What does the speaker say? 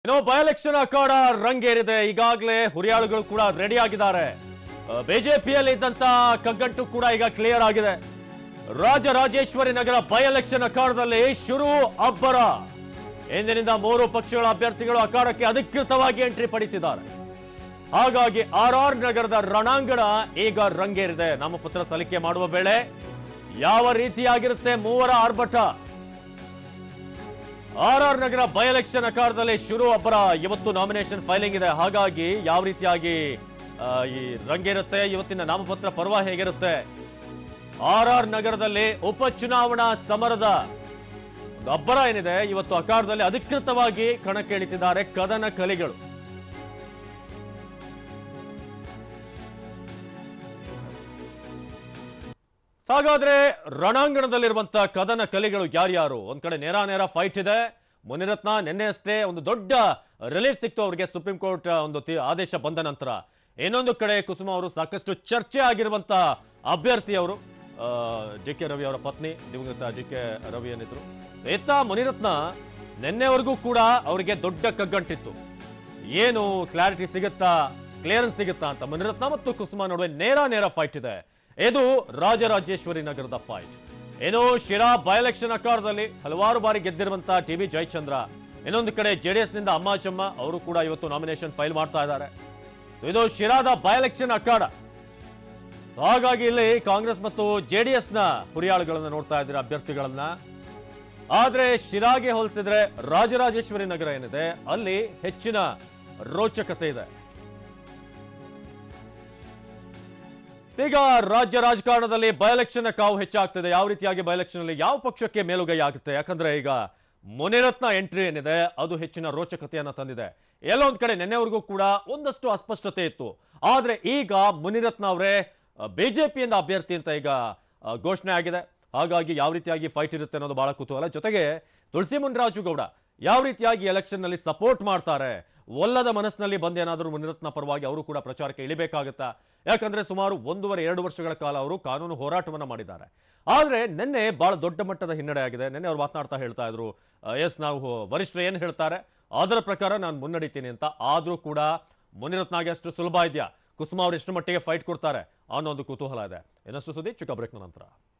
ಇನ್ನು by election ಅಖಾಡ ರಂಗೇರಿದೆ ಈಗಾಗಲೇ ಹುರಿಯಾಳುಗಳು ಕೂಡ ರೆಡಿ ಆಗಿದ್ದಾರೆ ಬಿಜೆಪಿಯಲ್ಲಿ ಇದ್ದಂತ ಕಗ್ಗಂಟು ಕೂಡ ಈಗ ಕ್ಲಿಯರ್ ಆಗಿದೆ ರಾಜರಾಜೇಶ್ವರಿ ನಗರ ಬೈ ಎಲೆಕ್ಷನ್ ಅಖಾಡದಲ್ಲಿ ಶುರು ಅಬ್ಬರ ಇಂದಿನಿಂದ ಮೂರು ಪಕ್ಷಗಳ ಅಭ್ಯರ್ಥಿಗಳು ಅಖಾಡಕ್ಕೆ ಅಧಿಕೃತವಾಗಿ ಎಂಟ್ರಿ ಪಡಿತಿದ್ದಾರೆ ಹಾಗಾಗಿ ಆರ್ ಆರ್ ನಗರದ ರಣಾಂಗಣ ಈಗ ರಂಗೇರಿದೆ ನಾಮಪತ್ರ ಸಲ್ಲಿಕೆ ಮಾಡುವ ವೇಳೆ ಯಾವ ರೀತಿಯಾಗಿರುತ್ತೆ ಮೂವರ ಆರ್ಭಟ R R Nagar by election ಅಖಾಡದಲ್ಲಿ ಶುರು ಅಬ್ಬರ ಇವತ್ತು ನಾಮಿನೇಷನ್ ಫೈಲಿಂಗ್ ಇದೆ ಹಾಗಾಗಿ ಯಾವ ರೀತಿಯಾಗಿ ಆ, ಈ ರಂಗೇರುತ್ತೆ ಇವತ್ತಿನ ನಾಮಪತ್ರ ಪರ್ವ ಹೇಗಿರುತ್ತೆ ಆರ್ ಆರ್ ನಗರದಲ್ಲಿ ಉಪಚುನಾವಣಾ ಸಮರದ ಒಂದು ಅಬ್ಬರ ಏನಿದೆ ಇವತ್ತು ಅಖಾಡದಲ್ಲಿ ಅಧಿಕೃತವಾಗಿ ಕಣಕ್ಕೆ ಇಳಿತಿದ್ದಾರೆ ಕದನ ಕಲಿಗಳು ಹಾಗಾದ್ರೆ ರಣಾಂಗಣದಲ್ಲಿರುವಂತ ಕದನ ಕಲಿಗಳು ಯಾರ್ಯಾರು ಒಂದ್ ಕಡೆ ನೇರ ನೇರ ಫೈಟ್ ಇದೆ ಮುನಿರತ್ನ ನಿನ್ನೆ ಅಷ್ಟೇ ಒಂದು ದೊಡ್ಡ ರಿಲೀಫ್ ಸಿಕ್ತು ಅವರಿಗೆ ಸುಪ್ರೀಂ ಕೋರ್ಟ್ ಒಂದು ತಿ- ಆದೇಶ ಬಂದ ನಂತರ ಇನ್ನೊಂದು ಕಡೆ ಕುಸುಮ ಅವರು ಸಾಕಷ್ಟು ಚರ್ಚೆ ಆಗಿರುವಂತ ಅಭ್ಯರ್ಥಿ ಅವರು ಜಿ ಕೆ ರವಿ ಅವರ ಪತ್ನಿ ದಿವಂಗತ ಜಿ ಕೆ ರವಿ ಏನಿದ್ರು ಇತ್ತ ಮುನಿರತ್ನ ನಿನ್ನೆವರೆಗೂ ಕೂಡ ಅವರಿಗೆ ದೊಡ್ಡ ಕಗ್ಗಂಟಿತ್ತು ಏನು ಕ್ಲಾರಿಟಿ ಸಿಗುತ್ತಾ ಕ್ಲಿಯರೆನ್ಸ್ ಸಿಗುತ್ತಾ ಅಂತ ಮುನಿರತ್ನ ಮತ್ತು ಕುಸುಮ ನಡುವೆ ನೇರ ನೇರ ಫೈಟ್ ಇದೆ ಇದು ರಾಜರಾಜೇಶ್ವರಿ ನಗರದ ಫೈಟ್ ಏನು ಶಿರಾ ಬೈ ಎಲೆಕ್ಷನ್ ಅಖಾಡದಲ್ಲಿ ಹಲವಾರು ಬಾರಿ ಗೆದ್ದಿರುವಂತಹ ಟಿ ವಿ ಜಯಚಂದ್ರ ಇನ್ನೊಂದು ಕಡೆ ಜೆಡಿಎಸ್ ನಿಂದ ಅಮ್ಮಾಚಮ್ಮ ಅವರು ಕೂಡ ಇವತ್ತು ನಾಮಿನೇಷನ್ ಫೈಲ್ ಮಾಡ್ತಾ ಇದ್ದಾರೆ So ಇದು ಶಿರಾದ ಬೈ ಎಲೆಕ್ಷನ್ ಅಖಾಡ So ಹಾಗಾಗಿ ಇಲ್ಲಿ ಕಾಂಗ್ರೆಸ್ ಮತ್ತು ಜೆಡಿಎಸ್ ನ ಹುರಿಯಾಳುಗಳನ್ನ ನೋಡ್ತಾ ಇದ್ದೀರಾ ಅಭ್ಯರ್ಥಿಗಳನ್ನ ಆದ್ರೆ ಶಿರಾಗೆ ಹೋಲಿಸಿದ್ರೆ ರಾಜರಾಜೇಶ್ವರಿ ನಗರ ಏನಿದೆ ಅಲ್ಲಿ ಹೆಚ್ಚಿನ ರೋಚಕತೆ ಇದೆ ಈಗ ರಾಜ್ಯ ರಾಜಕಾರಣದಲ್ಲಿ ಬೈ ಎಲೆಕ್ಷನ್ ಕಾವು ಹೆಚ್ಚಾಗ್ತಿದೆ ಯಾವ ರೀತಿಯಾಗಿ ಬೈ ಎಲೆಕ್ಷನ್ ಅಲ್ಲಿ ಯಾವ ಪಕ್ಷಕ್ಕೆ ಮೇಲುಗೈ ಆಗುತ್ತೆ ಯಾಕಂದ್ರೆ ಈಗ ಮುನಿರತ್ನ ಎಂಟ್ರಿ ಏನಿದೆ ಅದು ಹೆಚ್ಚಿನ ರೋಚಕತೆಯನ್ನ ತಂದಿದೆ ಎಲ್ಲೊಂದ್ ಕಡೆ ನಿನ್ನೆವರೆಗೂ ಕೂಡ ಒಂದಷ್ಟು ಅಸ್ಪಷ್ಟತೆ ಇತ್ತು ಆದ್ರೆ ಈಗ ಮುನಿರತ್ನ ಅವರೇ ಬಿಜೆಪಿಯಿಂದ ಅಭ್ಯರ್ಥಿ ಅಂತ ಈಗ ಆ, ಘೋಷಣೆ ಆಗಿದೆ ಹಾಗಾಗಿ ಯಾವ ರೀತಿಯಾಗಿ ಫೈಟ್ ಇರುತ್ತೆ ಅನ್ನೋದು ಬಹಳ ಕುತೂಹಲ ಜೊತೆಗೆ ತುಳಸಿ ಮುನ್ರಾಜು ಗೌಡ ಯಾವ ರೀತಿಯಾಗಿ ಎಲೆಕ್ಷನ್ ನಲ್ಲಿ ಸಪೋರ್ಟ್ ಮಾಡ್ತಾರೆ ಒಲ್ಲದ ಮನಸ್ಸಿನಲ್ಲಿ ಬಂದೇನಾದರೂ ಮುನಿರತ್ನ ಪರವಾಗಿ ಅವರು ಕೂಡ ಪ್ರಚಾರಕ್ಕೆ ಇಳಿಬೇಕಾಗುತ್ತಾ ಯಾಕಂದ್ರೆ ಸುಮಾರು ಒಂದೂವರೆ ಎರಡು ವರ್ಷಗಳ ಕಾಲ ಅವರು ಕಾನೂನು ಹೋರಾಟವನ್ನ ಮಾಡಿದ್ದಾರೆ ಆದ್ರೆ ನಿನ್ನೆ ಬಹಳ ದೊಡ್ಡ ಮಟ್ಟದ ಹಿನ್ನಡೆ ಆಗಿದೆ ನಿನ್ನೆ ಅವ್ರು ಮಾತನಾಡ್ತಾ ಹೇಳ್ತಾ ಇದ್ರು ಎಸ್ ನಾವು ವರಿಷ್ಠರು ಏನು ಹೇಳ್ತಾರೆ ಅದರ ಪ್ರಕಾರ ನಾನು ಮುನ್ನಡಿತೀನಿ ಅಂತ ಆದ್ರೂ ಕೂಡ ಮುನಿರತ್ನಾಗೆ ಅಷ್ಟು ಸುಲಭ ಇದೆಯಾ ಕುಸುಮ ಅವ್ರು ಎಷ್ಟು ಮಟ್ಟಿಗೆ ಫೈಟ್ ಕೊಡ್ತಾರೆ ಅನ್ನೋ ಒಂದು ಕುತೂಹಲ ಇದೆ ಇನ್ನಷ್ಟು ಸುದ್ದಿ ಚಿಕ್ಕ ಬ್ರೇಕ್ನ ನಂತರ